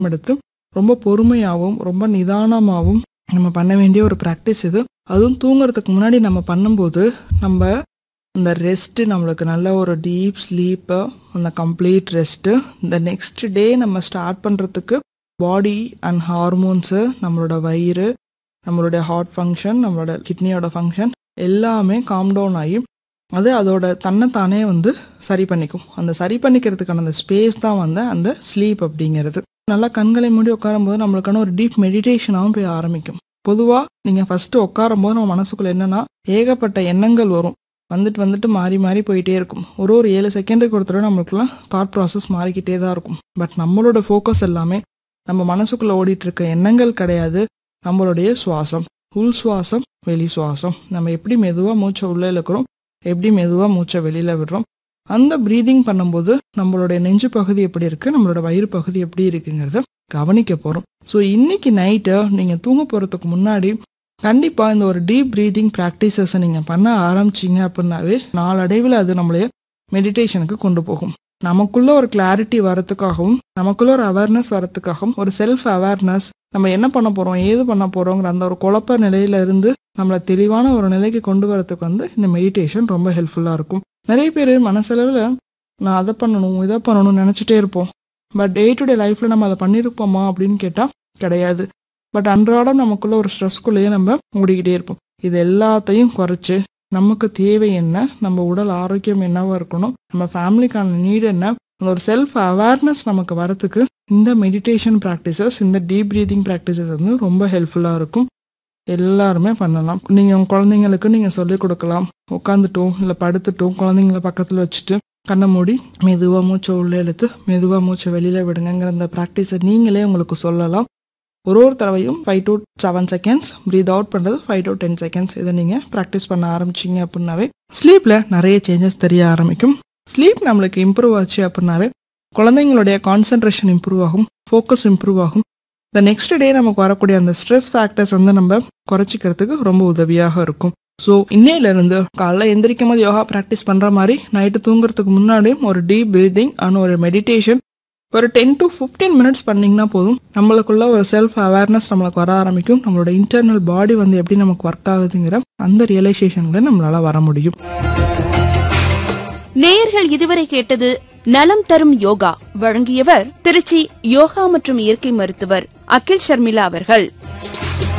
எடுத்து ரொம்ப பொறுமையாகவும் ரொம்ப நிதானமாகவும் நம்ம பண்ண வேண்டிய ஒரு ப்ராக்டிஸ் இது அதுவும் தூங்குறதுக்கு முன்னாடி நம்ம பண்ணும்போது நம்ம இந்த ரெஸ்ட்டு நம்மளுக்கு நல்ல ஒரு டீப் ஸ்லீப்பு அந்த கம்ப்ளீட் ரெஸ்ட்டு இந்த நெக்ஸ்ட் டே நம்ம ஸ்டார்ட் பண்ணுறதுக்கு பாடி அண்ட் ஹார்மோன்ஸு நம்மளோட வயிறு நம்மளுடைய ஹார்ட் ஃபங்க்ஷன் நம்மளோட கிட்னியோட ஃபங்க்ஷன் எல்லாமே காம் டவுன் ஆகி அது அதோட தன்னைத்தானே வந்து சரி பண்ணிக்கும் அந்த சரி பண்ணிக்கிறதுக்கான அந்த ஸ்பேஸ் தான் வந்து அந்த ஸ்லீப் அப்படிங்கிறது நல்லா கண்களை மூடி உட்காரும்போது நம்மளுக்கான ஒரு டீப் மெடிடேஷனாகவும் போய் ஆரம்பிக்கும் பொதுவாக நீங்கள் ஃபஸ்ட்டு உட்காரும்போது நம்ம மனசுக்குள்ள என்னன்னா ஏகப்பட்ட எண்ணங்கள் வரும் வந்துட்டு வந்துட்டு மாறி மாறி போயிட்டே இருக்கும் ஒரு ஒரு ஏழு செகண்டுக்கு ஒரு தடவை நம்மளுக்குலாம் தாட் ப்ராசஸ் மாறிக்கிட்டே தான் இருக்கும் பட் நம்மளோட ஃபோக்கஸ் எல்லாமே நம்ம மனசுக்குள்ள ஓடிட்டு இருக்க எண்ணங்கள் கிடையாது நம்மளுடைய சுவாசம் உள் சுவாசம் வெளி சுவாசம் நம்ம எப்படி மெதுவாக மூச்சை உள்ளே இழுக்கிறோம் எப்படி மெதுவாக மூச்சை வெளியில் விடுறோம் அந்த ப்ரீதிங் பண்ணும்போது நம்மளுடைய நெஞ்சு பகுதி எப்படி இருக்குது நம்மளோட வயிறு பகுதி எப்படி இருக்குங்கிறத கவனிக்க போகிறோம் ஸோ இன்னைக்கு நைட்டு நீங்கள் தூங்க போகிறதுக்கு முன்னாடி கண்டிப்பாக இந்த ஒரு டீப் ப்ரீதிங் ப்ராக்டிசஸை நீங்கள் பண்ண ஆரம்பிச்சிங்க அப்படின்னாவே நாளடைவில் அது நம்மளைய மெடிடேஷனுக்கு கொண்டு போகும் நமக்குள்ள ஒரு கிளாரிட்டி வரத்துக்காகவும் நமக்குள்ள ஒரு அவேர்னஸ் வரத்துக்காகவும் ஒரு செல்ஃப் அவேர்னஸ் நம்ம என்ன பண்ண போகிறோம் ஏது பண்ண போகிறோங்கிற அந்த ஒரு குழப்ப நிலையில இருந்து நம்மளை தெளிவான ஒரு நிலைக்கு கொண்டு வரதுக்கு வந்து இந்த மெடிடேஷன் ரொம்ப ஹெல்ப்ஃபுல்லாக இருக்கும் நிறைய பேர் மனசளவில் நான் அதை பண்ணணும் இதை பண்ணணும்னு நினச்சிட்டே இருப்போம் பட் டே டு டே லைஃப்பில் நம்ம அதை பண்ணியிருப்போமா அப்படின்னு கேட்டால் கிடையாது பட் அன்றாடம் நமக்குள்ள ஒரு ஸ்ட்ரெஸ்க்குள்ளேயே நம்ம ஓடிக்கிட்டே இருப்போம் இது எல்லாத்தையும் குறைச்சு நமக்கு தேவை என்ன நம்ம உடல் ஆரோக்கியம் என்னவா இருக்கணும் நம்ம ஃபேமிலிக்கான நீடு என்ன அந்த ஒரு செல்ஃப் அவேர்னஸ் நமக்கு வரத்துக்கு இந்த மெடிடேஷன் ப்ராக்டிசஸ் இந்த டீப் ப்ரீதிங் ப்ராக்டிசஸ் வந்து ரொம்ப ஹெல்ப்ஃபுல்லாக இருக்கும் எல்லாருமே பண்ணலாம் நீங்கள் உங்கள் குழந்தைங்களுக்கு நீங்கள் சொல்லிக் கொடுக்கலாம் உட்காந்துட்டோம் இல்லை படுத்துட்டோம் குழந்தைங்கள பக்கத்தில் வச்சுட்டு கண்ணை மூடி மெதுவாக மூச்சை உள்ளே இழுத்து மெதுவாக மூச்சை வெளியில் விடுங்கங்கிற அந்த ப்ராக்டிஸை நீங்களே உங்களுக்கு சொல்லலாம் ஒரு ஒரு தடவையும் five to seven seconds breathe out பண்ணுறது ஃபைவ் டு டென் செகண்ட்ஸ் இதை நீங்கள் ப்ராக்டிஸ் பண்ண ஆரம்பிச்சிங்க அப்படின்னாவே ஸ்லீப்பில் நிறைய சேஞ்சஸ் தெரிய ஆரம்பிக்கும் ஸ்லீப் நம்மளுக்கு இம்ப்ரூவ் ஆச்சு அப்படின்னாவே குழந்தைங்களுடைய கான்சென்ட்ரேஷன் இம்ப்ரூவ் ஆகும் ஃபோக்கஸ் இம்ப்ரூவ் ஆகும் இந்த நெக்ஸ்ட் டே நமக்கு வரக்கூடிய அந்த ஸ்ட்ரெஸ் ஃபேக்டர்ஸ் வந்து நம்ம குறைச்சிக்கிறதுக்கு ரொம்ப உதவியாக இருக்கும் ஸோ இன்னையிலேருந்து காலைல எந்திரிக்கும் போது யோகா ப்ராக்டிஸ் பண்ணுற மாதிரி நைட்டு தூங்குறதுக்கு முன்னாடியும் ஒரு டீப் பிரீதிங் அண்ட் ஒரு மெடிடேஷன் ஒரு டென் டு ஃபிஃப்டீன் மினிட்ஸ் பண்ணிங்கன்னா போதும் நம்மளுக்குள்ள ஒரு செல்ஃப் அவேர்னஸ் நம்மளுக்கு வர ஆரம்பிக்கும் நம்மளோட இன்டர்னல் பாடி வந்து எப்படி நமக்கு ஒர்க் ஆகுதுங்கிற அந்த ரியலைசேஷன்ல நம்மளால வர முடியும் நேயர்கள் இதுவரை கேட்டது நலம் தரும் யோகா வழங்கியவர் திருச்சி யோகா மற்றும் இயற்கை மருத்துவர் அகில் ஷர்மிளா அவர்கள்